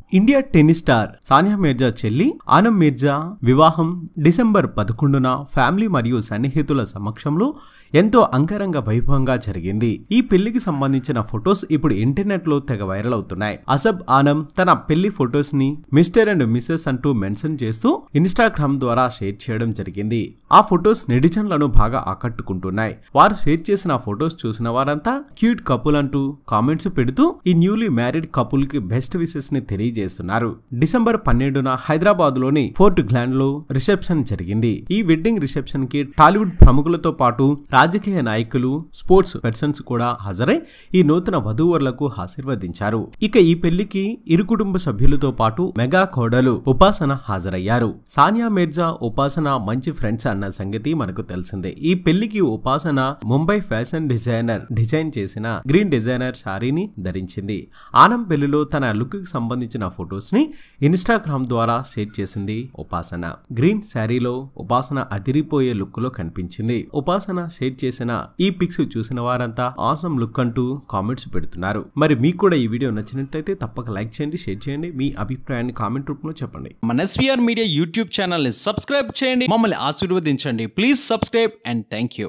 India tennis star Sania Mirza చెల్లి ఆనం మీర్జా వివాహం December పదకొండున ఫ్యామిలీ మరియు సన్నిహితుల సమక్షంలో ఎంతో అంగరంగ వైభవంగా జరిగింది ఈ పెళ్లికి సంబంధించిన ఫొటోస్ ఇప్పుడు ఇంటర్నెట్ లో తెగ వైరల్ అవుతున్నాయి అసబ్ ఆనం తన పెళ్లి ఫొటోస్ ని మిస్టర్ అండ్ మిస్సెస్ అంటూ మెన్షన్ చేస్తూ ఇన్స్టాగ్రామ్ ద్వారా షేర్ చేయడం జరిగింది ఆ ఫొటోస్ నెటిజన్లను బాగా ఆకట్టుకుంటున్నాయి వారు షేర్ చేసిన ఫొటోస్ చూసిన వారంతా క్యూట్ కపుల్ అంటూ కామెంట్స్ పెడుతూ ఈ న్యూలీ మ్యారీడ్ కపుల్ కి బెస్ట్ విషెస్ ని తెలియజేస్తున్నారు డిసెంబర్ పన్నెండున హైదరాబాద్ లోని ఫోర్ట్ గ్లాండ్ లో రిసెప్షన్ జరిగింది ఈ వెడ్డింగ్ రిసెప్షన్ కి టాలీవుడ్ ప్రముఖులతో పాటు రాజకీయ నాయకులు స్పోర్ట్స్ పర్సన్స్ కూడా హాజరై ఈ నూతన వధూవరులకు ఆశీర్వదించారు ఇక ఈ పెళ్లికి ఇరు కుటుంబ సభ్యులతో పాటు మెగా కోడలు ఉపాసన హాజరయ్యారు సానియా మిర్జా ఉపాసన మంచి ఫ్రెండ్స్ అన్న సంగతి మనకు తెలిసిందే ఈ పెళ్లికి Upasana Mumbai fashion designer design చేసిన గ్రీన్ డిజైనర్ శారీని ధరించింది ఆనం పెళ్లిలో తన లుక్ కి సంబంధించిన ఫొటోస్ ని ఇన్స్టాగ్రామ్ ద్వారా షేర్ చేసింది ఉపాసన గ్రీన్ శారీలో ఉపాసన అదిరిపోయే లుక్ లో కనిపించింది ఉపాసన షేర్ చేసిన ఈ పిక్స్ చూసిన వారంతా ఆసమ్ లుక్ అంటూ కామెంట్స్ పెడుతున్నారు మరి మీకు కూడా ఈ వీడియో నచ్చినట్లయితే తప్పక లైక్ చేయండి షేర్ చేయండి మీ అభిప్రాయాన్ని కామెంట్ రూపంలో చెప్పండి మన ఎస్వీఆర్ మీడియా యూట్యూబ్ ఛానల్ని సబ్స్క్రైబ్ చేయండి మమ్మల్ని ఆశీర్వదించండి please subscribe and thank you